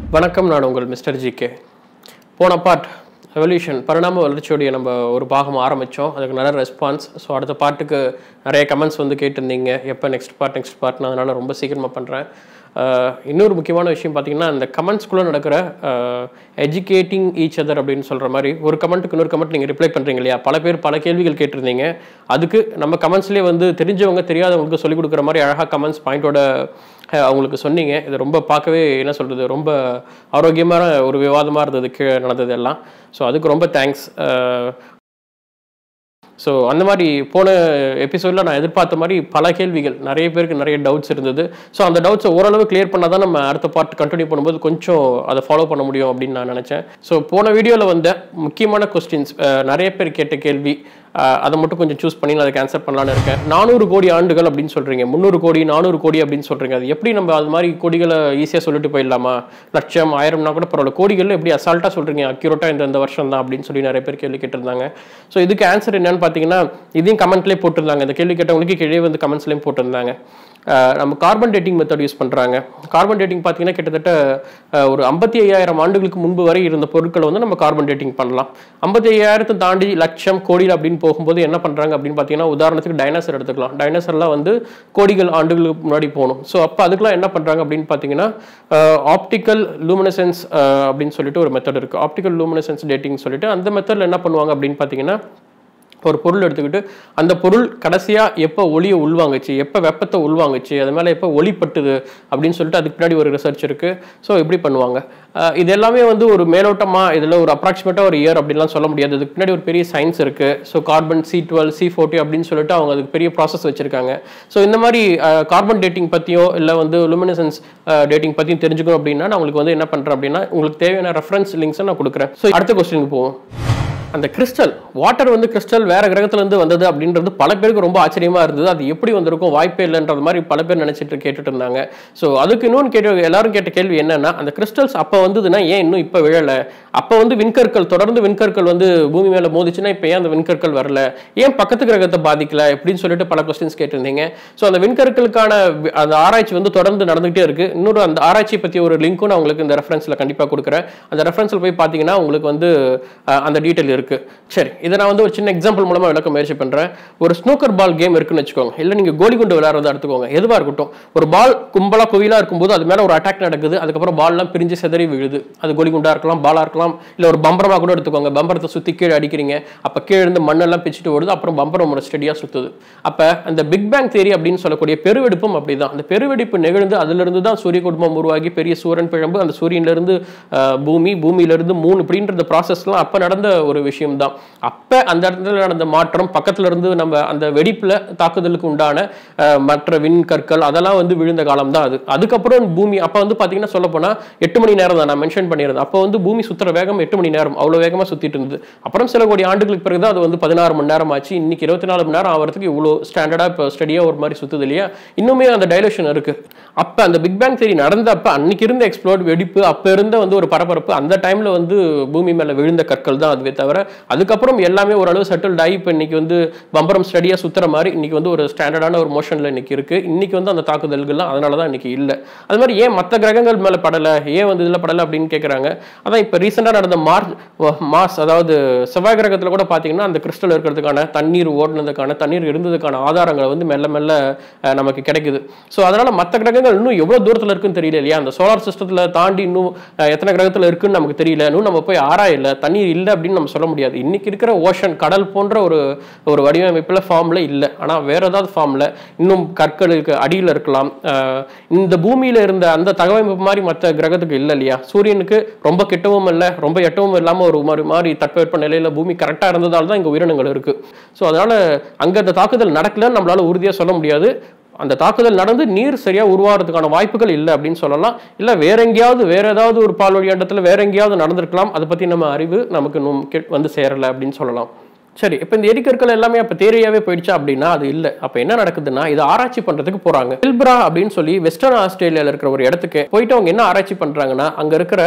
வணக்கம் நான் உங்கள் மிஸ்டர் ஜிகே போன பார்ட் எவல்யூஷன் பரிணாம வளர்ச்சியோடைய நம்ம ஒரு பாகம் ஆரம்பித்தோம் அதுக்கு நல்ல ரெஸ்பான்ஸ் ஸோ அடுத்த பாட்டுக்கு நிறைய கமெண்ட்ஸ் வந்து கேட்டிருந்தீங்க எப்போ நெக்ஸ்ட் பார்ட் நெக்ஸ்ட் பார்ட் நான் அதனால் ரொம்ப சீக்கிரமாக பண்ணுறேன் இன்னொரு முக்கியமான விஷயம் பார்த்தீங்கன்னா அந்த கமெண்ட்ஸ்குள்ளே நடக்கிற எஜுகேட்டிங் ஈச் அதர் அப்படின்னு சொல்கிற மாதிரி ஒரு கமெண்ட்டுக்கு இன்னொரு கமெண்ட் நீங்கள் ரிப்ளை பண்ணுறீங்க இல்லையா பல பேர் பல கேள்விகள் கேட்டிருந்தீங்க அதுக்கு நம்ம கமெண்ட்ஸ்லேயே வந்து தெரிஞ்சவங்க தெரியாதவங்களுக்கு சொல்லிக் கொடுக்குற மாதிரி அழகாக கமெண்ட்ஸ் பாயிண்டோட அஹ் அவங்களுக்கு சொன்னீங்க இது ரொம்ப பார்க்கவே என்ன சொல்கிறது ரொம்ப ஆரோக்கியமான ஒரு விவாதமாக இருந்தது கீழே நடந்தது எல்லாம் ஸோ அதுக்கு ரொம்ப தேங்க்ஸ் ஸோ அந்த மாதிரி போன எபிசோடில் நான் எதிர்பார்த்த மாதிரி பல கேள்விகள் நிறைய பேருக்கு நிறைய டவுட்ஸ் இருந்தது ஸோ அந்த டவுட்ஸை ஓரளவு கிளியர் பண்ணால் தான் நம்ம அடுத்த பார்ட் கண்டினியூ பண்ணும்போது கொஞ்சம் அதை ஃபாலோ பண்ண முடியும் அப்படின்னு நான் நினச்சேன் ஸோ போன வீடியோவில் வந்த முக்கியமான கொஸ்டின்ஸ் நிறைய பேர் கேட்ட கேள்வி அஹ், அதை மட்டும் கொஞ்சம் சூஸ் பண்ணி நான் அதுக்கு ஆன்சர் பண்ணலான்னு இருக்கேன் நானூறு கோடி ஆண்டுகள் அப்படின்னு சொல்கிறீங்க முந்நூறு கோடி நானூறு கோடி அப்படின்னு சொல்கிறீங்க அது எப்படி நம்ம அது மாதிரி கோடிகளை ஈஸியாக சொல்லிட்டு போயிடலாமா லட்சம் ஆயிரம்னா கூட பரவாயில்ல கோடிகள் எப்படி அசால்ட்டாக சொல்கிறீங்க அக்யூரேட்டாக இந்த இந்த வருஷம் தான் அப்படின்னு சொல்லி நிறைய பேர் கேள்வி கேட்டிருந்தாங்க ஸோ இதுக்கு ஆன்சர் என்னன்னு பார்த்தீங்கன்னா இதையும் கமெண்ட்லேயே போட்டிருந்தாங்க இந்த கேள்வி கேட்டவங்களுக்கு கீழே வந்து கமெண்ட்ஸ்லேயும் போட்டிருந்தாங்க அஹ் நம்ம கார்பன் டேட்டிங் மெத்தட் யூஸ் பண்ணுறாங்க கார்பன் டேட்டிங் பார்த்தீங்கன்னா கிட்டத்தட்ட அஹ், ஒரு ஐம்பத்தி ஐயாயிரம் ஆண்டுகளுக்கு முன்பு வரை இருந்த பொருட்களை வந்து நம்ம கார்பன் டேட்டிங் பண்ணலாம் ஐம்பத்தி ஐயாயிரத்தை தாண்டி லட்சம் கோடியில் அப்படின்னு போகும்போது என்ன பண்ணுறாங்க அப்படின்னு பார்த்தீங்கன்னா உதாரணத்துக்கு டைனோசர் எடுத்துக்கலாம் டைனோசர்லாம் வந்து கோடிகள் ஆண்டுகளுக்கு முன்னாடி போகணும் ஸோ அப்போ அதுக்கெலாம் என்ன பண்ணுறாங்க அப்படின்னு பார்த்தீங்கன்னா ஆப்டிக்கல் லூமினசன்ஸ் அப்படின்னு சொல்லிட்டு ஒரு மெத்தட் இருக்குது ஆப்டிக்கல் லூமினசன்ஸ் டேட்டிங் சொல்லிட்டு அந்த மெத்தடில் என்ன பண்ணுவாங்க அப்படின்னு பார்த்தீங்கன்னா ஒரு பொருள் எடுத்துக்கிட்டு அந்த பொருள் கடைசியாக எப்போ ஒளியை உள்வாங்குச்சு எப்போ வெப்பத்தை உள்வாங்குச்சு அது மேலே எப்போ ஒளி பட்டுது அப்படின்னு சொல்லிட்டு அதுக்கு பின்னாடி ஒரு ரிசர்ச் இருக்குது ஸோ இப்படி பண்ணுவாங்க அஹ் இது எல்லாமே வந்து ஒரு மேலோட்டமாக இதில் ஒரு அப்ராக்சிமேட்டாக ஒரு இயர் அப்படின்லாம் சொல்ல முடியாது அதுக்கு பின்னாடி ஒரு பெரிய சயின்ஸ் இருக்குது so carbon C twelve C forty அப்படின்னு சொல்லிட்டு அவங்க அதுக்கு பெரிய ப்ராசஸ் வச்சுருக்காங்க ஸோ இந்த மாதிரி கார்பன் டேட்டிங் பற்றியோ இல்லை வந்து லுமினசன்ஸ் டேட்டிங் பற்றியும் தெரிஞ்சுக்கணும் அப்படின்னா நான் உங்களுக்கு வந்து என்ன பண்ணுறேன் அப்படின்னா உங்களுக்கு தேவையான ரெஃபரன்ஸ் லிங்க்ஸை நான் கொடுக்குறேன் ஸோ அடுத்த கொஸ்டினுக்கு போவோம் அந்த கிறிஸ்டல் வாட்டர் வந்து கிறிஸ்டல் வேற கிரகத்துல இருந்து வந்தது அப்படின்றது பல பேருக்கு ரொம்ப ஆச்சரியமா இருந்தது அது எப்படி வந்திருக்கும் வாய்ப்பே இல்லைன்றது மாதிரி பல பேர் நினைச்சிட்டு கேட்டுட்டு இருந்தாங்க ஸோ அதுக்கு இன்னொன்று கேட்ட எல்லாரும் கேட்ட கேள்வி என்னன்னா அந்த கிறிஸ்டல்ஸ் அப்போ வந்ததுன்னா ஏன் இன்னும் இப்போ விழலை அப்போ வந்து விண்கற்கள் தொடர்ந்து விண்கற்கள் வந்து பூமி மேலே மோதிச்சுன்னா இப்போ ஏன் அந்த விண்கற்கள் வரல ஏன் பக்கத்து கிரகத்தை பாதிக்கல அப்படின்னு சொல்லிட்டு பல கொஸ்டின்ஸ் கேட்டிருந்தீங்க ஸோ அந்த விண்கற்களுக்கான வி- அந்த ஆராய்ச்சி வந்து தொடர்ந்து நடந்துகிட்டே இருக்கு இன்னொரு அந்த ஆராய்ச்சி பற்றி ஒரு லிங்க்கும் நான் உங்களுக்கு இந்த ரெஃபரன்ஸில் கண்டிப்பாக கொடுக்குறேன் அந்த ரெஃபரன்ஸில் போய் பார்த்தீங்கன்னா உங்களுக்கு வந்து அஹ், அந்த டீட்டெயில் இருக்கு சரி இதை நான் வந்து ஒரு சின்ன எக்ஸாம்பிள் மூலமா விளக்க முயற்சி பண்றேன் ஒரு ஸ்னூக்கர் பால் கேம் இருக்குன்னு வச்சுக்கோங்க இல்லை நீங்க கோலி குண்டு விளையாடுறதா எடுத்துக்கோங்க எதுவா இருக்கட்டும் ஒரு பால் கும்பலா குவிலா இருக்கும்போது அது மேல ஒரு அட்டாக் நடக்குது அதுக்கப்புறம் பால்லாம் பிரிஞ்சு சிதறி விழுது அது கோலி குண்டா இருக்கலாம் பாலா இருக்கலாம் இல்ல ஒரு பம்பரமா கூட எடுத்துக்கோங்க பம்பரத்தை சுத்தி கீழே அடிக்கிறீங்க அப்ப கீழே இருந்து மண்ணெல்லாம் பிச்சுட்டு ஓடுது அப்புறம் பம்பரம் ஒரு ஸ்டெடியா சுத்துது அப்ப அந்த பிக் பேங் தேரி அப்படின்னு சொல்லக்கூடிய பெருவெடிப்பும் அப்படிதான் அந்த பெருவெடிப்பு நிகழ்ந்து அதுல இருந்து தான் சூரிய குடும்பம் உருவாகி பெரிய சூரியன் பிழம்பு அந்த சூரியன்ல இருந்து அஹ், பூமி பூமியில இருந்து மூணு இப்படின்ற ப்ராசஸ்லாம் அப்ப நடந்த ஒரு விஷயம் தான் அப்ப அந்த இடத்துல நடந்த மாற்றம் பக்கத்துல இருந்து நம்ம அந்த வெடிப்புல தாக்குதலுக்கு உண்டான அஹ், மற்ற விண்கற்கள் அதெல்லாம் வந்து விழுந்த காலம் தான் அது அதுக்கப்புறம் பூமி அப்ப வந்து பாத்தீங்கன்னா சொல்ல போனா எட்டு மணி நேரம் தான் நான் மென்ஷன் பண்ணியிருந்தேன் அப்போ வந்து பூமி சுத்துற வேகம் எட்டு மணி நேரம் அவ்வளவு வேகமா சுத்திட்டு இருந்தது அப்புறம் சில கோடி ஆண்டுகளுக்கு பிறகு தான் அது வந்து பதினாறு மணி நேரம் ஆச்சு இன்னைக்கு இருபத்தி நாலு மணி நேரம் ஆகிறதுக்கு இவ்வளோ ஸ்டாண்டர்டா இப்போ ஸ்டடியா ஒரு மாதிரி சுத்துது இல்லையா இன்னுமே அந்த டைலூஷன் இருக்கு அப்ப அந்த பிக் பேங் தேரி நடந்தப்ப அன்னைக்கு இருந்த எக்ஸ்ப்ளோட் வெடிப்பு அப்ப இருந்த வந்து ஒரு பரபரப்பு அந்த டைம்ல வந்து பூமி மேல விழுந்த கற்கள் தான் அதுவே தவிர அதுக்கப்புறம் எல்லாமே ஓரளவு செட்டில்ட் ஆகி இப்போ இன்னைக்கு வந்து பம்பரம் ஸ்டடியா சுத்துற மாதிரி இன்னைக்கு வந்து ஒரு ஸ்டாண்டர்டான ஒரு மோஷன்ல இன்னைக்கு இருக்கு இன்னைக்கு வந்து அந்த தாக்குதல்கள்லாம் அதனால தான் இன்னைக்கு இல்லை அது மாதிரி ஏன் மற்ற கிரகங்கள் மேல படல ஏன் வந்து இதுல படல அப்படின்னு கேக்குறாங்க அதான் இப்போ ரீசெண்டாக நடந்த மார்ச் மாஸ் அதாவது செவ்வாய் கிரகத்துல கூட பாத்தீங்கன்னா அந்த கிறிஸ்டல் இருக்கிறதுக்கான தண்ணீர் ஓடுனதுக்கான தண்ணீர் இருந்ததுக்கான ஆதாரங்கள் வந்து மெல்ல மெல்ல அஹ், நமக்கு கிடைக்குது ஸோ அதனால மற்ற கிரகங்கள் இன்னும் எவ்வளவு தூரத்துல இருக்குன்னு தெரியல இல்லையா அந்த சோலார் சிஸ்டத்துல தாண்டி இன்னும் அஹ், எத்தனை கிரகத்துல இருக்குன்னு நமக்கு தெரியல இன்னும் நம்ம போய் ஆராயல தண்ணீர் இல்லை அப்படின்னு நம்ம சொல்ல முடியாது இன்னைக்கு இருக்கிற ஓஷன் கடல் போன்ற ஒரு ஒரு வடிவமைப்புல ஃபார்ம்ல இல்லை ஆனா வேற ஏதாவது ஃபார்ம்ல இன்னும் கற்களுக்கு அடியில இருக்கலாம் அஹ், இந்த பூமியில இருந்த அந்த தகவமைப்பு மாதிரி மற்ற கிரகத்துக்கு இல்லை இல்லையா சூரியனுக்கு ரொம்ப கிட்டவும் இல்லை ரொம்ப எட்டவும் இல்லாம ஒரு மாதிரி மாதிரி தட்பவெப்ப நிலையில பூமி கரெக்டா இருந்ததால தான் இங்க உயிரினங்கள் இருக்கு ஸோ அதனால அங்க அந்த தாக்குதல் நடக்கலன்னு நம்மளால உறுதியா சொல்ல முடியாது அந்த தாக்குதல் நடந்து நீர் சரியா உருவாகிறதுக்கான வாய்ப்புகள் இல்லை அப்படின்னு சொல்லலாம் இல்ல வேற எங்கேயாவது வேற ஏதாவது ஒரு பால்வழி இடத்துல வேற எங்கேயாவது நடந்திருக்கலாம் அதை பத்தி நம்ம அறிவு நமக்கு இன்னும் கே- வந்து சேரல அப்படின்னு சொல்லலாம் சரி இப்போ இந்த எரிக்கற்கள் எல்லாமே அப்போ தேரியாவே போயிடுச்சா அப்படின்னா அது இல்லை அப்போ என்ன நடக்குதுன்னா இதை ஆராய்ச்சி பண்றதுக்கு போறாங்க பில்ப்ரா அப்படின்னு சொல்லி வெஸ்டர்ன் ஆஸ்திரேலியால இருக்கிற ஒரு இடத்துக்கு போயிட்டு அவங்க என்ன ஆராய்ச்சி பண்றாங்கன்னா அங்க இருக்கிற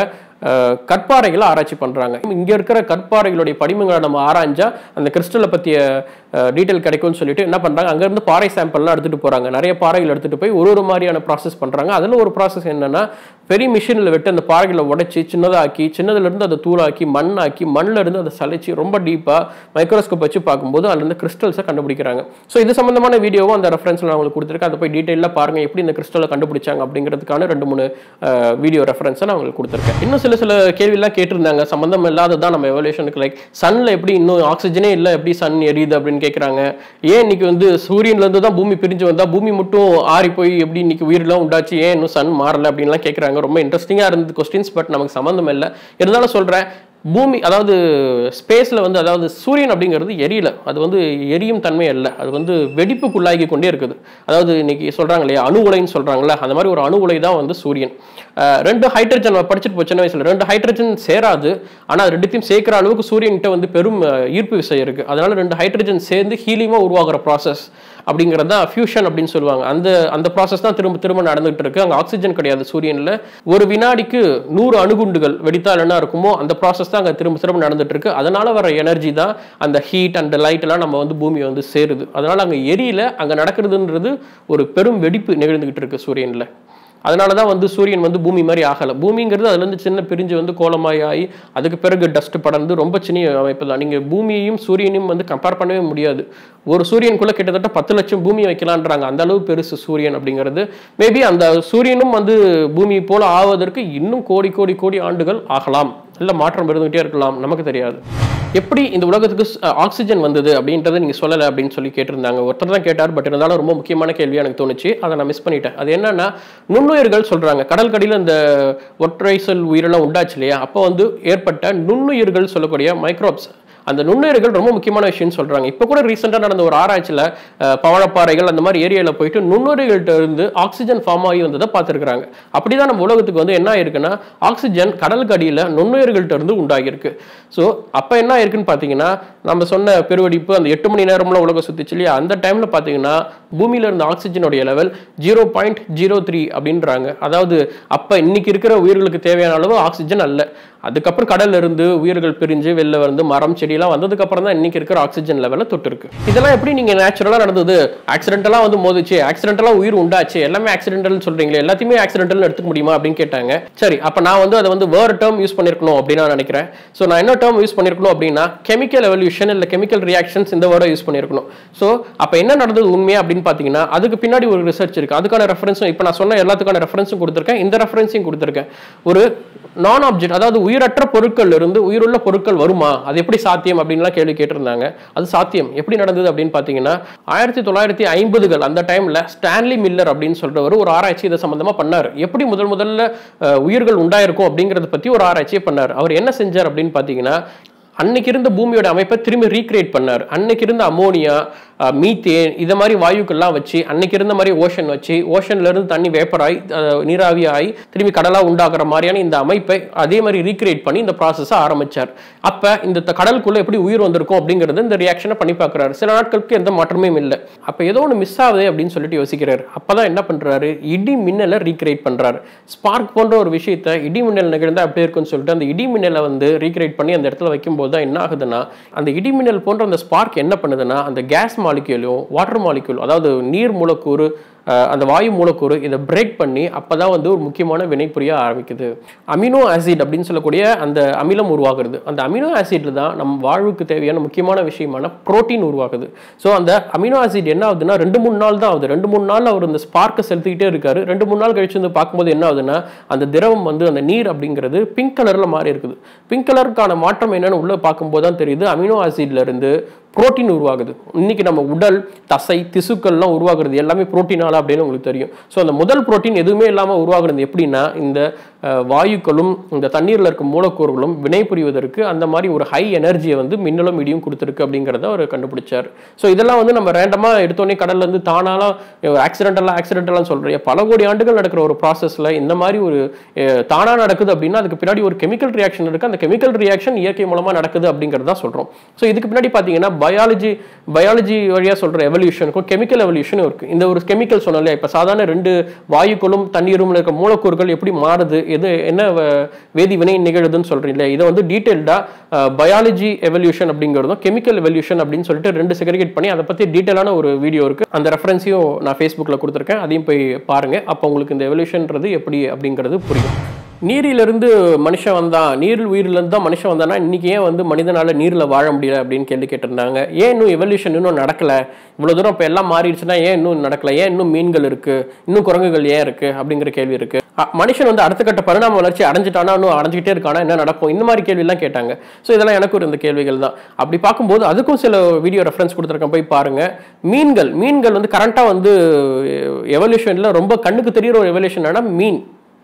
அஹ், கற்பாறைகளை ஆராய்ச்சி பண்றாங்க இங்க இருக்கிற கற்பாறைகளுடைய படிமங்களை நம்ம ஆராய்ஞ்சா அந்த கிறிஸ்டலை பத்திய டீட்டெயில் கிடைக்கும்னு சொல்லிட்டு என்ன பண்றாங்க அங்க இருந்து பாறை சாம்பிள்லாம் எடுத்துட்டு போறாங்க நிறைய பாறைகள் எடுத்துட்டு போய் ஒரு ஒரு மாதிரியான ப்ராசஸ் பண்றாங்க அதுல ஒரு ப்ராசஸ் என்னன்னா பெரிய மிஷினில் விட்டு அந்த பாறைகளை உடைச்சி சின்னதாக்கி சின்னதுல இருந்து அதை தூளாக்கி மண்ணாக்கி மண்ணில் இருந்து அதை சலிச்சு ரொம்ப டீப்பா மைக்ரோஸ்கோப் வச்சு பார்க்கும்போது அதுல இருந்து கிறிஸ்டல்ஸை கண்டுபிடிக்கிறாங்க ஸோ இது சம்பந்தமான வீடியோவும் அந்த ரெஃபரன்ஸ்ல நான் உங்களுக்கு கொடுத்துருக்கேன் அதை போய் டீட்டெயிலாக பாருங்க எப்படி இந்த கிறிஸ்டலை கண்டுபிடிச்சாங்க அப்படிங்கிறதுக்கான ரெண்டு மூணு வீடியோ ரெஃபரன்ஸை நான் உங்களுக்கு கொடுத்துருக்கேன் இன்னும் சில சில கேள்வியெல்லாம் கேட்டிருந்தாங்க சம்மந்தம் இல்லாததான் நம்ம எவல்யூஷனுக்கு லைக் சன்ல எப்படி இன்னும் ஆக்சிஜனே இல்லை எப்படி சன் எரியுது அப்படின்னு கேட்குறாங்க ஏன் இன்னைக்கு வந்து சூரியன்ல இருந்து தான் பூமி பிரிஞ்சு வந்தா பூமி மட்டும் ஆறி போய் எப்படி இன்னைக்கு உயிரெல்லாம் உண்டாச்சு ஏன் இன்னும் சன் மாறல அப்படின்லாம் கேட்குறாங்க ரொம்ப இன்ட்ரெஸ்டிங்காக இருந்தது கொஸ்டின்ஸ் பட் நமக்கு சம்மந்தம் இல்லை இருந்தாலும் சொல்றேன் பூமி அதாவது ஸ்பேஸில் வந்து அதாவது சூரியன் அப்படிங்கிறது எரியல அது வந்து எரியும் தன்மை அல்ல அது வந்து வெடிப்புக்குள்ளாகி கொண்டே இருக்குது அதாவது இன்னைக்கு சொல்றாங்க இல்லையா அணு உலைன்னு சொல்றாங்கல்ல அந்த மாதிரி ஒரு அணு உலை தான் வந்து சூரியன் அஹ் ரெண்டு ஹைட்ரஜன் நம்ம படிச்சுட்டு போய் சின்ன வயசுல ரெண்டு ஹைட்ரஜன் சேராது ஆனால் அது ரெண்டுத்தையும் சேர்க்கிற அளவுக்கு சூரியன்கிட்ட வந்து பெரும் அஹ், ஈர்ப்பு விசை இருக்கு அதனால ரெண்டு ஹைட்ரஜன் சேர்ந்து ஹீலியமா உருவாகிற ப்ராசஸ் அப்படிங்கிறது தான் ஃபியூஷன் அப்படின்னு சொல்லுவாங்க அந்த அந்த ப்ராசஸ் தான் திரும்ப திரும்ப நடந்துகிட்டு இருக்கு அங்கே ஆக்சிஜன் கிடையாது சூரியனில் ஒரு வினாடிக்கு நூறு அணுகுண்டுகள் வெடித்தால் என்ன இருக்குமோ அந்த ப்ராசஸ் தான் அங்கே திரும்ப திரும்ப நடந்துட்டு இருக்கு அதனால வர எனர்ஜி தான் அந்த ஹீட் அண்ட் லைட் எல்லாம் நம்ம வந்து பூமியை வந்து சேருது அதனால அங்கே எரியல அங்கே நடக்கிறதுன்றது ஒரு பெரும் வெடிப்பு நிகழ்ந்துகிட்டு இருக்கு சூரியனில் அதனால தான் வந்து சூரியன் வந்து பூமி மாதிரி ஆகலை பூமிங்கிறது அதுலேருந்து சின்ன பிரிஞ்சு வந்து கோலமாய் ஆகி அதுக்கு பிறகு டஸ்ட் படர்ந்து ரொம்ப சின்ன அமைப்பு தான் நீங்கள் பூமியையும் சூரியனையும் வந்து கம்பேர் பண்ணவே முடியாது ஒரு சூரியனுக்குள்ள கிட்டத்தட்ட பத்து லட்சம் பூமி வைக்கலான்றாங்க அந்த அளவு பெருசு சூரியன் அப்படிங்கிறது மேபி அந்த சூரியனும் வந்து பூமி போல ஆவதற்கு இன்னும் கோடி கோடி கோடி ஆண்டுகள் ஆகலாம் இல்லை மாற்றம் இருந்துகிட்டே இருக்கலாம் நமக்கு தெரியாது எப்படி இந்த உலகத்துக்கு ஸ்- ஆக்சிஜன் வந்தது அப்படின்றத நீங்க சொல்லலை அப்படின்னு சொல்லி கேட்டிருந்தாங்க ஒருத்தர் தான் கேட்டார் பட் இருந்தாலும் ரொம்ப முக்கியமான கேள்வி எனக்கு தோணுச்சு அதை நான் மிஸ் பண்ணிட்டேன் அது என்னன்னா நுண்ணுயிர்கள் சொல்றாங்க கடல் கடியில் இந்த ஒற்றைசல் உயிரெல்லாம் உண்டாச்சு இல்லையா அப்போ வந்து ஏற்பட்ட நுண்ணுயிர்கள் சொல்லக்கூடிய மைக்ரோப்ஸ் அந்த நுண்ணுயிர்கள் ரொம்ப முக்கியமான விஷயம்னு சொல்றாங்க இப்போ கூட ரீசெண்டாக நடந்த ஒரு ஆராய்ச்சியில் பவழப்பாறைகள் அந்த மாதிரி ஏரியாவில் போயிட்டு நுண்ணுயிர்கள்ட்ட இருந்து ஆக்சிஜன் ஃபார்ம் ஆகி வந்ததை பார்த்துருக்காங்க அப்படிதான் நம்ம உலகத்துக்கு வந்து என்ன ஆயிருக்குன்னா ஆக்சிஜன் கடலுக்கு அடியில் நுண்ணுயிர்கள்ட்ட இருந்து உண்டாகியிருக்கு ஸோ அப்போ என்ன ஆயிருக்குன்னு பார்த்தீங்கன்னா நம்ம சொன்ன பெருவெடிப்பு அந்த எட்டு மணி நேரம்லாம் உலகம் சுத்திச்சு இல்லையா அந்த டைம்ல பார்த்தீங்கன்னா பூமியில இருந்த ஆக்சிஜனுடைய level zero point zero three அப்படின்றாங்க அதாவது அப்போ இன்னைக்கு இருக்கிற உயிர்களுக்கு தேவையான அளவு ஆக்சிஜன் அல்ல அதுக்கப்புறம் கடல்ல இருந்து உயிர்கள் பிரிஞ்சு வெளில வந்து மரம் செடியெல்லாம் வந்ததுக்கு அப்புறம் தான் இன்னைக்கு இருக்கிற ஆக்சிஜன் லெவலில் தொட்டு இருக்கு இதெல்லாம் எப்படி நீங்க நேச்சுரலா நடந்தது ஆக்சிடென்டலா வந்து மோதிச்சு ஆக்சிடென்டலா உயிர் உண்டாச்சு எல்லாமே ஆக்சிடென்டல் சொல்றீங்களே எல்லாத்தையுமே ஆக்சிடென்டல் எடுத்துக்க முடியுமா அப்படின்னு கேட்டாங்க சரி அப்ப நான் வந்து அதை வந்து வேறு டேர்ம் யூஸ் பண்ணிருக்கணும் அப்படின்னு நான் நினைக்கிறேன் ஸோ நான் என்ன டேர்ம் யூஸ் பண்ணிருக்கணும் அப்படின்னா கெமிக்கல் எவல்யூஷன் இல்ல கெமிக்கல் ரியாக்ஷன்ஸ் இந்த வேர்டை யூஸ் பண்ணிருக்கணும் ஸோ அப்ப என்ன நடந்தது உண்மையா அப்படின்னு பாத்தீங்கன்னா அதுக்கு பின்னாடி ஒரு ரிசர்ச் இருக்கு அதுக்கான ரெஃபரன்ஸும் இப்போ நான் சொன்ன எல்லாத்துக்கான ரெஃபரன்ஸும் கொடுத்துருக்கேன் இந்த ரெஃபரன்ஸையும் கொடுத்துருக்கேன் ஒரு நான் ஆப்ஜெக்ட் அதாவது உயிரற்ற பொருட்கள் இருந்து உயிருள்ள பொருட்கள் வருமா அது எப்படி சாத்தியம் அப்படின்லாம் கேள்வி கேட்டிருந்தாங்க அது சாத்தியம் எப்படி நடந்தது அப்படின்னு பார்த்தீங்கன்னா ஆயிரத்தி தொள்ளாயிரத்தி ஐம்பதுகள் அந்த டைம்ல ஸ்டான்லி மில்லர் அப்படின்னு சொல்றவர் ஒரு ஆராய்ச்சி இதை சம்பந்தமா பண்ணார் எப்படி முதல் முதல்ல அஹ், உயிர்கள் உண்டாயிருக்கும் அப்படிங்கறத பத்தி ஒரு ஆராய்ச்சியை பண்ணார் அவர் என்ன செஞ்சார் அப்படின்னு பார்த்தீங்கன்னா அன்னைக்கு இருந்த பூமியோட அமைப்பை திரும்பி ரீக்ரியேட் பண்ணார் அன்னைக்கு இருந்த அமோனியா மீத்தேன் இதை மாதிரி வாயுக்கள்லாம் வச்சு அன்னைக்கு இருந்த மாதிரி ஓஷன் வச்சு ஓஷன்ல இருந்து தண்ணி வேப்பராய் நீராவி ஆகி திரும்பி கடலா உண்டாக்குற மாதிரியான இந்த அமைப்பை அதே மாதிரி ரீக்ரியேட் பண்ணி இந்த ப்ராசஸை ஆரம்பிச்சார் அப்ப இந்த த- கடலுக்குள்ள எப்படி உயிர் வந்திருக்கும் அப்படிங்கறது இந்த ரியாக்ஷனை பண்ணி பார்க்கறாரு சில நாட்களுக்கு எந்த மாற்றமே இல்லை அப்ப ஏதோ ஒன்று மிஸ் ஆகுது அப்படின்னு சொல்லிட்டு யோசிக்கிறாரு அப்பதான் என்ன பண்றாரு இடி மின்னலை ரீக்ரியேட் பண்றாரு ஸ்பார்க் போன்ற ஒரு விஷயத்த இடி மின்னல் நிகழ்ந்தா அப்படி இருக்குன்னு சொல்லிட்டு அந்த இடி மின்னலை வந்து ரீக்ரியேட் பண்ணி அந்த இடத்துல வைக்கும்போது தான் என்ன ஆகுதுன்னா அந்த இடி மின்னல் போன்ற அந்த ஸ்பார்க் என்ன பண்ணுதுன்னா அந்த கேஸ் மாலிக்யூலையும் வாட்டர் மாலிக்யூல் அதாவது நீர் மூலக்கூறு அஹ், அந்த வாயு மூலக்கூறு இதை பிரேக் பண்ணி அப்பதான் வந்து ஒரு முக்கியமான வினைபுரிய ஆரம்பிக்குது அமினோ ஆசிட் அப்படின்னு சொல்லக்கூடிய அந்த அமிலம் உருவாகுறது அந்த அமினோ ஆசிட்ல தான் நம்ம வாழ்வுக்கு தேவையான முக்கியமான விஷயமான புரோட்டீன் உருவாகுது ஸோ அந்த அமினோ ஆசிட் என்ன ஆகுதுன்னா ரெண்டு மூணு நாள் தான் ஆகுது ரெண்டு மூணு நாள் அவர் இந்த ஸ்பார்க்கை செலுத்திக்கிட்டே இருக்காரு ரெண்டு மூணு நாள் கழிச்சு வந்து பார்க்கும்போது என்ன ஆகுதுன்னா அந்த திரவம் வந்து அந்த நீர் அப்படிங்கிறது பிங்க் கலர்ல மாறி இருக்குது பிங்க் கலருக்கான மாற்றம் என்னன்னு உள்ள பார்க்கும்போது தான் தெரியுது அமினோ ஆசிட்ல இருந்து புரோட்டீன் உருவாகுது இன்னைக்கு நம்ம உடல் தசை திசுக்கள்லாம் உருவாகுறது எல்லாமே புரோட்டீனால அப்படின்னு உங்களுக்கு தெரியும் ஸோ அந்த முதல் புரோட்டீன் எதுவுமே இல்லாமல் உருவாகுறது எப்படின்னா இந்த அஹ், வாயுக்களும் இந்த தண்ணீரில் இருக்க மூலக்கூறுகளும் வினை புரிவதற்கு அந்த மாதிரி ஒரு ஹை எனர்ஜியை வந்து மின்னலும் இடியும் கொடுத்துருக்கு அப்படிங்கிறத அவர் கண்டுபிடிச்சார் ஸோ இதெல்லாம் வந்து நம்ம ரேண்டமாக எடுத்தோடனே கடல்ல இருந்து தானாலாம் ஆக்சிடென்டலாக ஆக்சிடென்டலாக சொல்கிறேன் பல கோடி ஆண்டுகள் நடக்கிற ஒரு ப்ராசஸில் இந்த மாதிரி ஒரு அஹ், தானா நடக்குது அப்படின்னா அதுக்கு பின்னாடி ஒரு கெமிக்கல் ரியாக்ஷன் இருக்கு அந்த கெமிக்கல் ரியாக்ஷன் இயற்கை மூலமா நடக்குது அப்படிங்கிறத சொல்றோம் ஸோ இதுக்கு பின்னாடி பார்த்தீங்கன்னா பயாலஜி பயாலஜி வழியா சொல்ற எவல்யூஷனுக்கும் கெமிக்கல் எவல்யூஷனும் இருக்கு இந்த ஒரு கெமிக்கல் மூலக்கூறுகள் சொன்னாலே இப்போ சாதாரண ரெண்டு வாயுக்களும் தண்ணீரும் இருக்க மூலக்கூறுகள் எப்படி மாறுது எது என்ன வ- வேதி வினை நிகழுதுன்னு சொல்றீங்களே இதை வந்து டீட்டெயில்டாக பயாலஜி எவல்யூஷன் அப்படிங்கிறதும் கெமிக்கல் எவல்யூஷன் அப்படின்னு சொல்லிட்டு ரெண்டு செக்ரிகேட் பண்ணி அதை பற்றி டீட்டெயிலான ஒரு வீடியோ இருக்கு அந்த ரெஃபரன்ஸையும் நான் ஃபேஸ்புக்கில் கொடுத்துருக்கேன் அதையும் போய் பாருங்க அப்போ உங்களுக்கு இந்த எவல்யூஷன்ன்றது எப்படி அப்படிங்கிறது புரியும் நீரிலிருந்து மனுஷன் வந்தான் நீர் உயிரிலிருந்து தான் மனுஷன் வந்தானா இன்னைக்கு ஏன் வந்து மனிதனால நீரில் வாழ முடியல அப்படின்னு கேள்வி கேட்டிருந்தாங்க ஏன் இன்னும் எவல்யூஷன் இன்னும் நடக்கல இவ்வளவு தூரம் இப்போ எல்லாம் மாறிடுச்சுன்னா ஏன் இன்னும் நடக்கல ஏன் இன்னும் மீன்கள் இருக்கு இன்னும் குரங்குகள் ஏன் இருக்கு அப்படிங்கிற கேள்வி இருக்கு அ, மனுஷன் வந்து அடுத்த கட்ட பரிணாம வளர்ச்சி அடைஞ்சிட்டானா இன்னும் அடைஞ்சிக்கிட்டே இருக்கானா என்ன நடக்கும் இந்த மாதிரி கேள்வியெல்லாம் கேட்டாங்க ஸோ இதெல்லாம் எனக்கு ஒரு இந்த கேள்விகள் தான் அப்படி பார்க்கும்போது அதுக்கும் சில வீடியோ ரெஃபரன்ஸ் கொடுத்துருக்கேன் போய் பாருங்க மீன்கள் மீன்கள் வந்து கரண்ட்டாக வந்து எவல்யூஷனில் ரொம்ப கண்ணுக்கு தெரியுற ஒரு எவல்யூஷன் மீன்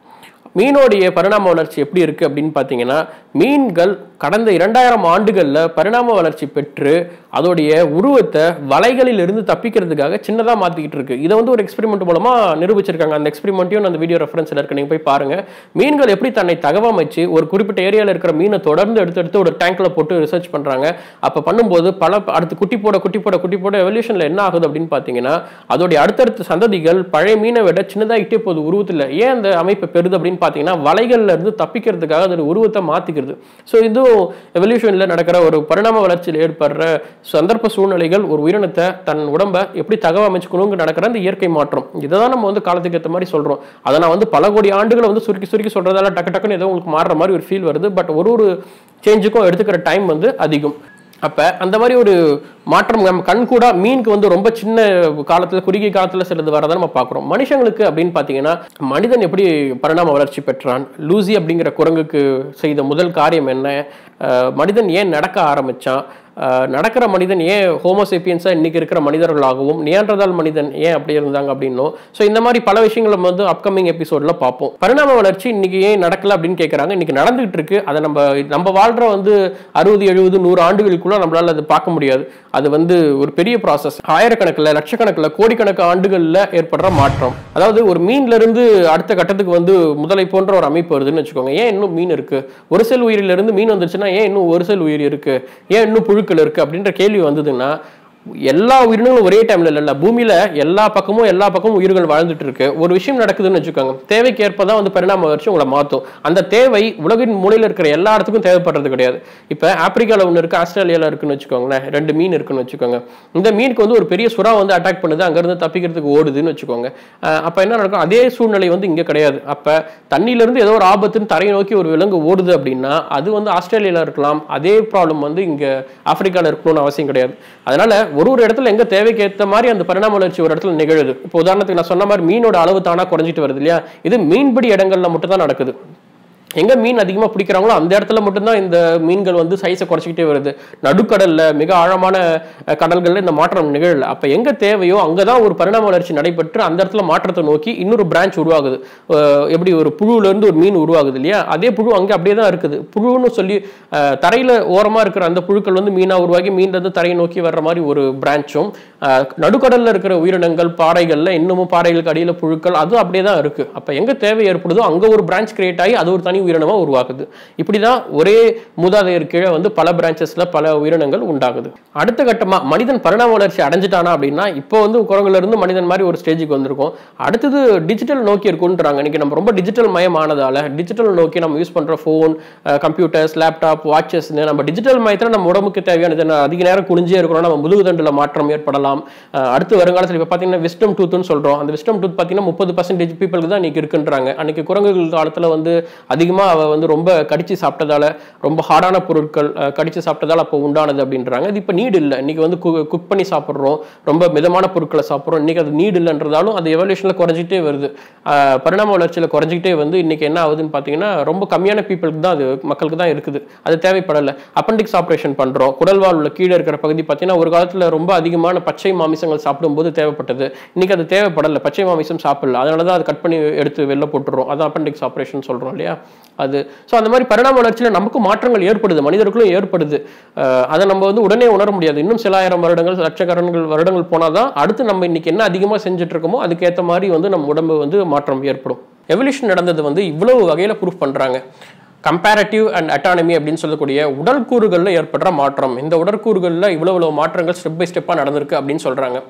மீனோடைய பரிணாம வளர்ச்சி எப்படி இருக்கு அப்படின்னு பார்த்தீங்கன்னா மீன்கள் கடந்த இரண்டாயிரம் ஆண்டுகளில் பரிணாம வளர்ச்சி பெற்று அதோடைய உருவத்தை வலைகளில் இருந்து தப்பிக்கிறதுக்காக சின்னதாக மாற்றிக்கிட்டு இருக்கு இதை வந்து ஒரு எக்ஸ்பெரிமெண்ட் மூலமா நிரூபிச்சிருக்காங்க அந்த எக்ஸ்பெரிமெண்ட்டையும் அந்த வீடியோ ரெஃபரன்ஸில் இருக்கு நீங்கள் போய் பாருங்க மீன்கள் எப்படி தன்னை தகவமைச்சு ஒரு குறிப்பிட்ட ஏரியாவில் இருக்கிற மீனை தொடர்ந்து எடுத்து எடுத்து ஒரு டேங்க்ல போட்டு ரிசர்ச் பண்றாங்க அப்போ பண்ணும்போது பல அடுத்து குட்டி போட குட்டி போட குட்டி போட எவல்யூஷனில் என்ன ஆகுது அப்படின்னு பார்த்தீங்கன்னா அதோடைய அடுத்தடுத்த சந்ததிகள் பழைய மீனை விட சின்னதாகிட்டே போகுது உருவத்தில் ஏன் அந்த அமைப்பு பெறுது அப்படின்னு பார்த்தீங்கன்னா வலைகள்ல இருந்து தப்பிக்கிறதுக்காக அதோட உருவத்தை மாற்றிக்கிறது ஸோ இதுவும் எவல்யூஷனில் நடக்கிற ஒரு பரிணாம வளர்ச்சியில் ஏற்படுற சந்தர்ப்ப சூழ்நிலைகள் ஒரு உயிரினத்தை தன் உடம்பை எப்படி தகவமைச்சுக்கணுங்க நடக்கிற அந்த இயற்கை மாற்றம் இதை தான் நம்ம வந்து காலத்துக்கு ஏற்ற மாதிரி சொல்கிறோம் அதை நான் வந்து பல கோடி ஆண்டுகளை வந்து சுருக்கி சுருக்கி சொல்கிறதால டக்கு டக்குன்னு ஏதோ உங்களுக்கு மாறுற மாதிரி ஒரு ஃபீல் வருது பட் ஒரு ஒரு சேஞ்சுக்கும் எடுத்துக்கிற டைம் வந்து அதிகம் அப்போ அந்த மாதிரி ஒரு மாற்றம் நம்ம கண் கூட மீனுக்கு வந்து ரொம்ப சின்ன காலத்தில் குறுகிய காலத்தில் சிலது வரதை நம்ம பார்க்குறோம் மனுஷங்களுக்கு அப்படின்னு பார்த்தீங்கன்னா மனிதன் எப்படி பரிணாம வளர்ச்சி பெற்றான் லூசி அப்படிங்கிற குரங்குக்கு செய்த முதல் காரியம் என்ன அஹ் மனிதன் ஏன் நடக்க ஆரம்பிச்சான் அஹ் நடக்கிற மனிதன் ஏன் ஹோமோசேப்பியன்ஸாக இன்னைக்கு இருக்கிற மனிதர்களாகவும் நியான்றதால் மனிதன் ஏன் அப்படி இருந்தாங்க அப்படின்னும் ஸோ இந்த மாதிரி பல விஷயங்களை நம்ம வந்து அப்கமிங் எபிசோடில் பார்ப்போம் பரிணாம வளர்ச்சி இன்னைக்கு ஏன் நடக்கல அப்படின்னு கேட்குறாங்க இன்னைக்கு நடந்துகிட்டு இருக்கு அதை நம்ம நம்ம வாழ்ற வந்து அறுபது எழுபது நூறு ஆண்டுகளுக்குள்ள நம்மளால அது பார்க்க முடியாது அது வந்து ஒரு பெரிய ப்ராசஸ் ஆயிரக்கணக்கில் லட்சக்கணக்கில் கோடிக்கணக்கு ஆண்டுகளில் ஏற்படுற மாற்றம் அதாவது ஒரு மீன்ல இருந்து அடுத்த கட்டத்துக்கு வந்து முதலை போன்ற ஒரு அமைப்பு வருதுன்னு வச்சுக்கோங்க ஏன் இன்னும் மீன் இருக்கு ஒரு செல் உயிரிலிருந்து மீன் வந்துருச்சுன்னா ஏன் இன்னும் ஒரு செல் உயிர் இருக்கு ஏன் இன்னும் புழுக்கள் இருக்கு அப்படின்ற கேள்வி வந்ததுன்னா எல்லா உயிரினங்களும் ஒரே டைம்ல இல்ல பூமியில எல்லா பக்கமும் எல்லா பக்கமும் உயிர்கள் வாழ்ந்துட்டு இருக்கு ஒரு விஷயம் நடக்குதுன்னு வச்சுக்கோங்க தேவைக்கு ஏற்ப தான் வந்து பரிணாம வளர்ச்சி உங்களை மாற்றும் அந்த தேவை உலகின் மூலையில இருக்கிற எல்லா இடத்துக்கும் தேவைப்படுறது கிடையாது இப்ப ஆப்பிரிக்கால ஒன்று இருக்கு ஆஸ்திரேலியால இருக்குன்னு வச்சுக்கோங்களேன் ரெண்டு மீன் இருக்குன்னு வச்சுக்கோங்க இந்த மீனுக்கு வந்து ஒரு பெரிய சுறா வந்து அட்டாக் பண்ணுது அங்கிருந்து தப்பிக்கிறதுக்கு ஓடுதுன்னு வச்சுக்கோங்க அஹ் அப்ப என்ன நடக்கும் அதே சூழ்நிலை வந்து இங்க கிடையாது அப்ப தண்ணியில இருந்து ஏதோ ஒரு ஆபத்துன்னு தரையை நோக்கி ஒரு விலங்கு ஓடுது அப்படின்னா அது வந்து ஆஸ்திரேலியால இருக்கலாம் அதே ப்ராப்ளம் வந்து இங்க ஆப்பிரிக்கால இருக்கணும்னு அவசியம் கிடையாது அதனால ஒரு ஒரு இடத்துல எங்க தேவைக்கு ஏற்ற மாதிரி அந்த பரிணாம வளர்ச்சி ஒரு இடத்துல நிகழுது இப்போ உதாரணத்துக்கு நான் சொன்ன மாதிரி மீனோட அளவு தானா குறைஞ்சிட்டு வருது இல்லையா இது மீன்பிடி இடங்கள்ல மட்டும் தான் நடக்குது எங்க மீன் அதிகமா பிடிக்கிறாங்களோ அந்த இடத்துல மட்டும்தான் இந்த மீன்கள் வந்து சைஸை குறைச்சிக்கிட்டே வருது நடுக்கடல்ல மிக ஆழமான அஹ், கடல்கள்ல இந்த மாற்றம் நிகழல அப்ப எங்க தேவையோ அங்கதான் ஒரு பரிணாம வளர்ச்சி நடைபெற்று அந்த இடத்துல மாற்றத்தை நோக்கி இன்னொரு பிரான்ச் உருவாகுது அஹ், எப்படி ஒரு புழுவுல இருந்து ஒரு மீன் உருவாகுது இல்லையா அதே புழு அங்கே அப்படியே தான் இருக்குது புழுன்னு சொல்லி அஹ், தரையில ஓரமா இருக்கிற அந்த புழுக்கள் வந்து மீனா உருவாகி மீன்ல இருந்து தரையை நோக்கி வர்ற மாதிரி ஒரு பிரான்ச்சும் நடுக்கடல்ல இருக்கிற உயிரினங்கள் பாறைகள்ல இன்னமும் பாறைகளுக்கு அடியில புழுக்கள் அது அப்படியே தான் இருக்கு அப்ப எங்க தேவை ஏற்படுதோ அங்க ஒரு பிரான்ச் கிரியேட் ஆகி அது ஒரு தனி உயிரினமா உருவாகுது இப்படிதான் ஒரே மூதாதையர் கீழே வந்து பல பிரான்ச்சஸ்ல பல உயிரினங்கள் உண்டாகுது அடுத்த கட்டமா மனிதன் பரிணாம வளர்ச்சி அடைஞ்சிட்டானா அப்படின்னா இப்போ வந்து குரங்குல இருந்து மனிதன் மாதிரி ஒரு ஸ்டேஜுக்கு வந்திருக்கும் அடுத்தது டிஜிட்டல் நோக்கி இருக்குன்றாங்க இன்னைக்கு நம்ம ரொம்ப டிஜிட்டல் மயமானதால டிஜிட்டல் நோக்கி நம்ம யூஸ் பண்ற ஃபோன் கம்ப்யூட்டர்ஸ் லேப்டாப் வாட்சஸ்னு நம்ம டிஜிட்டல் மயத்தில் நம்ம உடம்புக்கு தேவையானது என்ன? அதிக நேரம் குனிஞ்சே இருக்கிறோம் நம்ம முதுகுதண்டுல மாற்றம் ஏற்படலாம் அஹ் அடுத்து வருங்காலத்தில் இப்போ பார்த்தீங்கன்னா விஸ்டம் டூத்னு சொல்றோம் அந்த விஸ்டம் டூத் பார்த்தீங்கன்னா முப்பது பர்சன்டேஜ் பீப்புளுக்கு தான் இன்னைக்கு இருக்குன்றாங்க அன்னைக்கு குரங்குகள் காலத்துல வந்து அதிகமா அவ வந்து ரொம்ப கடிச்சு சாப்பிட்டதால ரொம்ப ஹார்டான பொருட்கள் அஹ், கடிச்சு சாப்பிட்டதால அப்போ உண்டானது அப்படின்றாங்க இது இப்போ நீடு இல்லை இன்னைக்கு வந்து குக் பண்ணி சாப்பிட்றோம் ரொம்ப மிதமான பொருட்களை சாப்பிட்றோம் இன்னைக்கு அது நீடு இல்லைன்றதாலும் அது எவல்யூஷன்ல குறைஞ்சிட்டே வருது அஹ், பரிணாம வளர்ச்சியில குறைஞ்சிக்கிட்டே வந்து இன்னைக்கு என்ன ஆகுதுன்னு பார்த்தீங்கன்னா ரொம்ப கம்மியான பீப்புளுக்கு தான் அது மக்களுக்கு தான் இருக்குது அது தேவைப்படலை அப்பண்டிக்ஸ் ஆப்ரேஷன் பண்றோம் குடல்வால் உள்ள கீழே இருக்கிற பகுதி பார்த்தீங்கன்னா ஒரு காலத்துல ரொம்ப அதிகமான பச்சை மாமிசங்கள் சாப்பிடும்போது தேவைப்பட்டது இன்னைக்கு அது தேவைப்படலை பச்சை மாமிசம் சாப்பிடல அதனால தான் அது கட் பண்ணி எடுத்து வெளில போட்டுறோம் அதான் அப்பண்டிக்ஸ் ஆப்ரேஷன் சொல்றோம் இல்லையா அது ஸோ அந்த மாதிரி பரிணாம வளர்ச்சியில் நமக்கும் மாற்றங்கள் ஏற்படுது மனிதர்களும் ஏற்படுது அஹ் அதை நம்ம வந்து உடனே உணர முடியாது இன்னும் சில ஆயிரம் வருடங்கள் லட்சக்கரன்கள் வருடங்கள் போனால் தான் அடுத்து நம்ம இன்னைக்கு என்ன அதிகமாக செஞ்சுட்டு இருக்கோமோ அதுக்கேற்ற மாதிரி வந்து நம்ம உடம்பு வந்து மாற்றம் ஏற்படும் எவல்யூஷன் நடந்தது வந்து இவ்வளவு வகையில் ப்ரூஃப் பண்ணுறாங்க கம்பேரட்டிவ் அண்ட் அட்டானமி அப்படின்னு சொல்லக்கூடிய உடல் கூறுகளில் ஏற்படுற மாற்றம் இந்த உடற்கூறுகளில் இவ்வளோ இவ்வளோ மாற்றங்கள் ஸ்டெப் பை ஸ்டெப்பாக நடந்திருக்கு அப்படின்னு சொல்கிறாங்க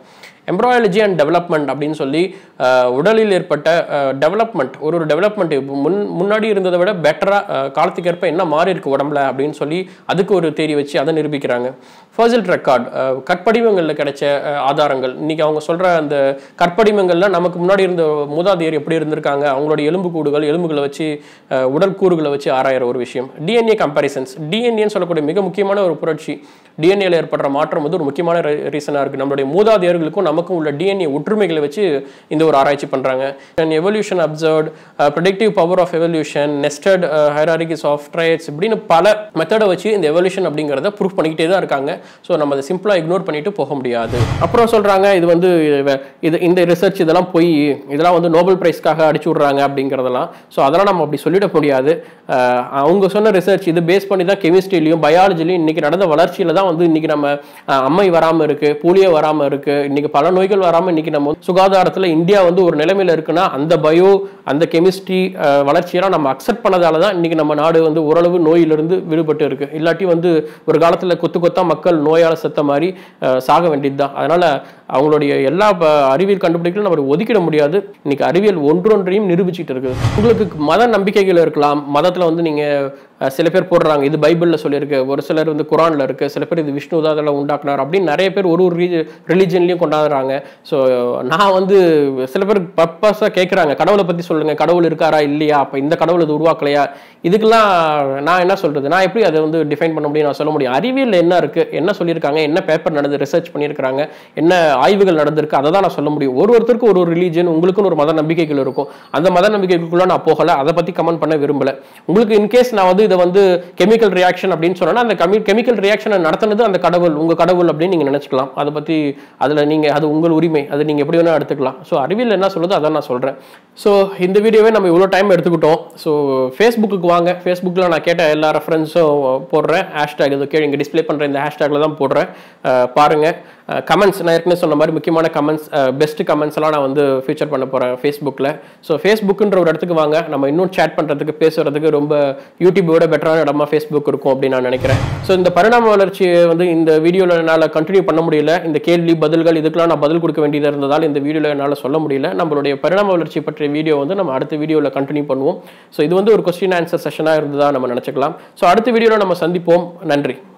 எம்ப்ராயாலஜி அண்ட் டெவலப்மெண்ட் அப்படின்னு சொல்லி அஹ், உடலில் ஏற்பட்ட டெவலப்மெண்ட் ஒரு ஒரு டெவலப்மெண்ட் முன் முன்னாடி இருந்ததை விட பெட்டராக காலத்துக்கேற்ப என்ன மாறி இருக்கு உடம்புல அப்படின்னு சொல்லி அதுக்கு ஒரு தேதி வச்சு அதை நிரூபிக்கிறாங்க ஃபர்சல் ரெக்கார்ட் கற்படிமங்களில் கிடைச்ச அஹ், ஆதாரங்கள் இன்னைக்கு அவங்க சொல்ற அந்த கற்படிமங்கள்ல நமக்கு முன்னாடி இருந்த மூதாதையர் எப்படி இருந்திருக்காங்க அவங்களுடைய எலும்பு கூடுகள் எலும்புகளை வச்சு அஹ், உடல் கூறுகளை வச்சு ஆராயிற ஒரு விஷயம் டிஎன்ஏ கம்பாரிசன்ஸ் டிஎன்ஏன்னு சொல்லக்கூடிய மிக முக்கியமான ஒரு புரட்சி டிஎன்ஏல ஏற்படுற மாற்றம் வந்து ஒரு முக்கியமான ரீசனாக இருக்குது நம்மளுடைய மூதாதையர்களுக்கும் நமக்கும் உள்ள டிஎன்ஏ ஒற்றுமைகளை வச்சு இந்த ஒரு ஆராய்ச்சி பண்ணுறாங்க evolution observed productive power of evolution nested hierarchies of traits இப்படின்னு பல மெத்தடை வச்சு இந்த எவல்யூஷன் அப்படிங்கிறத ப்ரூஃப் பண்ணிக்கிட்டே தான் இருக்காங்க ஸோ நம்ம அதை சிம்பிளாக இக்னோர் பண்ணிட்டு போக முடியாது அப்புறம் சொல்கிறாங்க இது வந்து இவ- இது இந்த ரிசர்ச் இதெல்லாம் போய் இதெல்லாம் வந்து நோபல் பிரைஸ்க்காக அடிச்சு விட்றாங்க அப்படிங்கிறதெல்லாம் ஸோ அதெல்லாம் நம்ம அப்படி சொல்லிட முடியாது அஹ் அவங்க சொன்ன ரிசர்ச் இது பேஸ் பண்ணி தான் கெமிஸ்ட்ரிலையும் பயாலஜிலையும் இன்னைக்கு நடந்த வளர்ச்சியில தான் வந்து இன்னைக்கு நம்ம அஹ், அம்மை வராமல் இருக்கு போலியோ வராமல் இருக்கு இன்னைக்கு பல நோய்கள் வராமல் இன்னைக்கு நம்ம வந்து சுகாதாரத்தில் இந்தியா வந்து ஒரு நிலைமையில இருக்குன்னா அந்த பயோ அந்த கெமிஸ்ட்ரி வளர்ச்சியெல்லாம் நம்ம அக்செப்ட் பண்ணதால தான் இன்னைக்கு நம்ம நாடு வந்து ஓரளவு நோயிலிருந்து விடுபட்டு இருக்கு இல்லாட்டி வந்து ஒரு காலத்தில் கொத்து கொத்தா மக்கள் நோயால் செத்த மாதிரி அஹ், சாக வேண்டியது தான் அதனால அவங்களுடைய எல்லா ப- அறிவியல் கண்டுபிடிகளும் நம்ம ஒதுக்கிட முடியாது இன்னைக்கு அறிவியல் ஒன்றொன்றையும் நிரூபிச்சிட்டு இருக்குது உங்களுக்கு மத நம்பிக்கைகள் இருக்கலாம் மதத்தில் வந்து நீங்க அஹ், சில பேர் போடுறாங்க இது பைபிளில் சொல்லியிருக்கு ஒரு சிலர் வந்து குரானில் இருக்கு சில பேர் இது விஷ்ணு தான் அதெல்லாம் உண்டாக்குனார் அப்படின்னு நிறைய பேர் ஒரு ஒரு ரிலிஜன்லையும் கொண்டாடுறாங்க ஸோ நான் வந்து சில பேர் பர்பஸாக கேட்குறாங்க கடவுளை பற்றி சொல்லுங்க கடவுள் இருக்காரா இல்லையா அப்போ இந்த கடவுள் இது உருவாக்கலையா இதுக்கெல்லாம் நான் என்ன சொல்றது நான் எப்படி அதை வந்து டிஃபைன் பண்ண முடியும் நான் சொல்ல முடியும் அறிவியல் என்ன இருக்கு என்ன சொல்லியிருக்காங்க என்ன பேப்பர் நடந்து ரிசர்ச் பண்ணியிருக்காங்க என்ன ஆய்வுகள் நடந்திருக்கு அதை தான் நான் சொல்ல முடியும் ஒரு ஒருத்தருக்கும் ஒரு ஒரு ரிலீஜன் உங்களுக்குன்னு ஒரு மத நம்பிக்கைகள் இருக்கும் அந்த மத நம்பிக்கைக்குள்ள நான் போகல அதை பத்தி கமெண்ட் பண்ண விரும்பல உங்களுக்கு இன்கேஸ் நான் வந்து இதை வந்து கெமிக்கல் ரியாக்ஷன் அப்படின்னு சொன்னா அந்த கெமிக்கல் ரியாக்ஷனை நடத்தினது அந்த கடவுள் உங்க கடவுள் அப்படின்னு நீங்க நினைச்சுக்கலாம் அதை பத்தி அதுல நீங்க அது உங்கள் உரிமை அது நீங்க எப்படி வேணா எடுத்துக்கலாம் ஸோ அறிவியல் என்ன சொல்லுதோ அதான் நான் சொல்றேன் ஸோ இந்த வீடியோவே நம்ம இவ்வளோ டைம் எடுத்துக்கிட்டோம் ஸோ ஃபேஸ்புக்கு வாங்க ஃபேஸ்புக்கில் நான் கேட்ட எல்லா ரெஃபரன்ஸும் போடுறேன் ஹேஷ்டேக் இது கீழே இங்கே டிஸ்ப்ளே பண்ணுற இந்த ஹேஷ்டேக்கில் தான் போடுறேன் அஹ் பாருங்க கமெண்ட்ஸ் நான் ஏற்கனவே சொன்ன மாதிரி முக்கியமான கமெண்ட்ஸ் பெஸ்ட் கமெண்ட்ஸ் எல்லாம் நான் வந்து ஃபீச்சர் பண்ண போகிறேன் ஃபேஸ்புக்கில் ஸோ ஃபேஸ்புக்குன்ற ஒரு இடத்துக்கு வாங்க நம்ம இன்னும் சேட் பண்ணுறதுக்கு பேசுறதுக்கு ரொம்ப யூடியூபோட பெட்டரான இடமா ஃபேஸ்புக் இருக்கும் அப்படின்னு நான் நினைக்கிறேன் ஸோ இந்த பரிணாம வளர்ச்சியை வந்து இந்த வீடியோவில் என்னால் கண்டினியூ பண்ண முடியல இந்த கேள்வி பதில்கள் இதுக்கெல்லாம் நான் பதில் கொடுக்க வேண்டியதாக இருந்ததால் இந்த வீடியோவில் என்னால் சொல்ல முடியல நம்மளுடைய பரிணாம வளர்ச்சி பற்றிய வீடியோ வந்து நம்ம அடுத்த வீடியோவில் கண்டினியூ பண்ணுவோம் ஸோ இது வந்து ஒரு கொஸ்டின் ஆன்சர் செஷனாக இருந்ததா நம்ம நினச்சிக்கலாம் ஸோ அடுத்த வீடியோவில் நம்ம சந்திப்போம் நன்றி